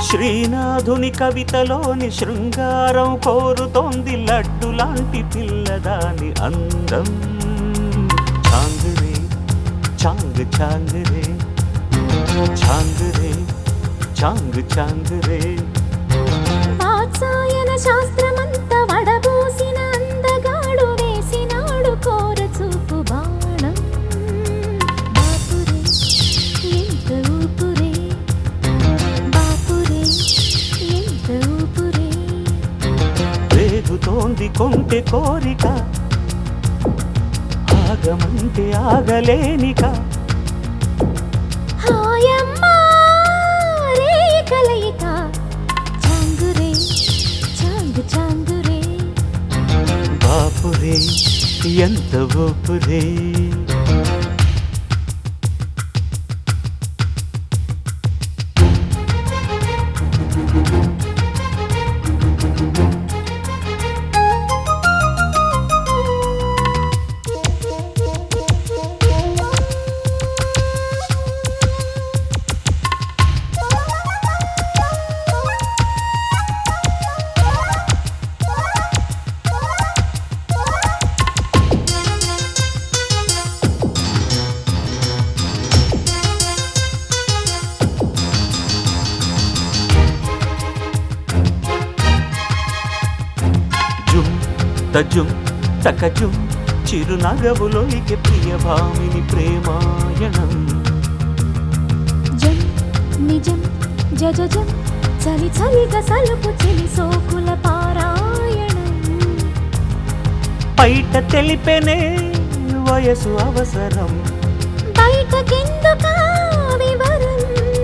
శ్రీనాథుని కవితలోని శృంగారం కోరుతోంది లడ్డు లాంటి పిల్లదాని అందం చాంగురే చాంగ్ చాంగురే చాంగురే చాంగ్ చాంగురే వాత్సాయన శాస్త్రమంత వడబోసిన అందగాడు వేసినాడు కోర చూపు బాణం బాపురే ఎంత ఊపురే బాపురే ఎంత ఊపురే రేగుతోంది కొంటె కోరిక ఆగమంటే ఆగలేనిక హాయమ్మా రే కలయిక చాంగురే చాంగు చాంగురే బాపురే ఎంత ఊపురే జుమ్ తజుం తకజుం చిరునగవులోకి ప్రియభామిని ప్రేమాయణం జం నిజం జజజం చలి చలిగా సలుపు చెలి సోకుల పారాయణం బయట తెలిపెనే వయసు అవసరం బయటకెందుకా వివరం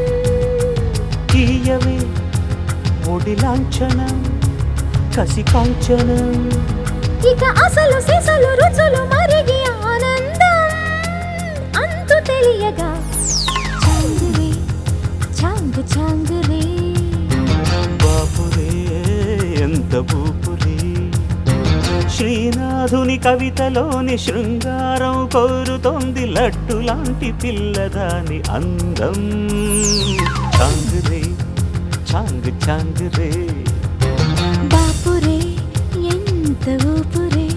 తీయవే ఒడి లాంఛనం కసి కాంచనం ఇక అసలు సిసలు రుచులు మరిగి ఆనందం అంతు తెలియగా చాంగురే చాంగు చాంగురే బాపురే ఎంత బూపురే శ్రీనాథుని కవితలోని శృంగారం కోరుతోంది లడ్డు లాంటి పిల్లదాని అందం చాంగురే చాంగ్ చాంగురే బాపురే ఎంత ఊపురే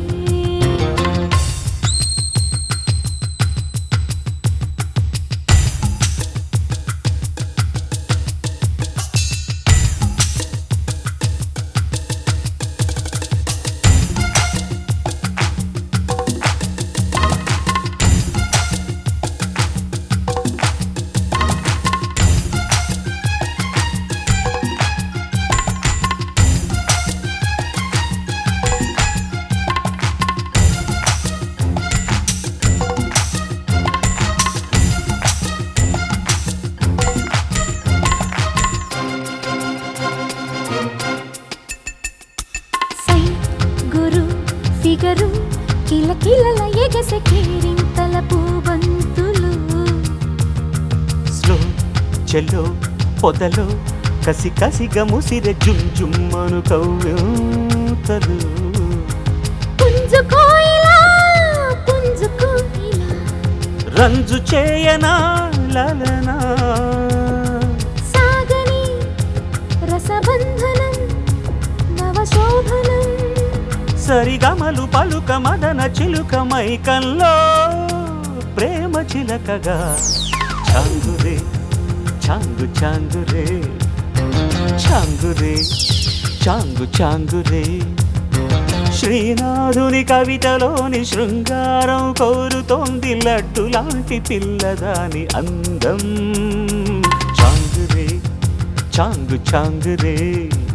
సై గురు ఫిగరు కిల కిలల ఎగసె కేరింతల పూబంతులు స్లో చెల్లో పొదలో కసి కసిగా ముసిరె జుమ్ జుమ్మను కవ్యూతలు పుంజుకోయిలా పుంజుకోయిలా రంజు చేయనా లలనా సాగని రసబంధనం నవశోభనం సరిగమలు పలుక మదన చిలుక మైకంలో ప్రేమ చిలకగా చాంగురే చాంగు చాంగురే చాంగురే చాంగు చాంగురే శ్రీనాథుని కవితలోని శృంగారం కోరుతోంది లడ్డు లాంటి పిల్లదాని అందం చాంగురే చాంగు చాంగురే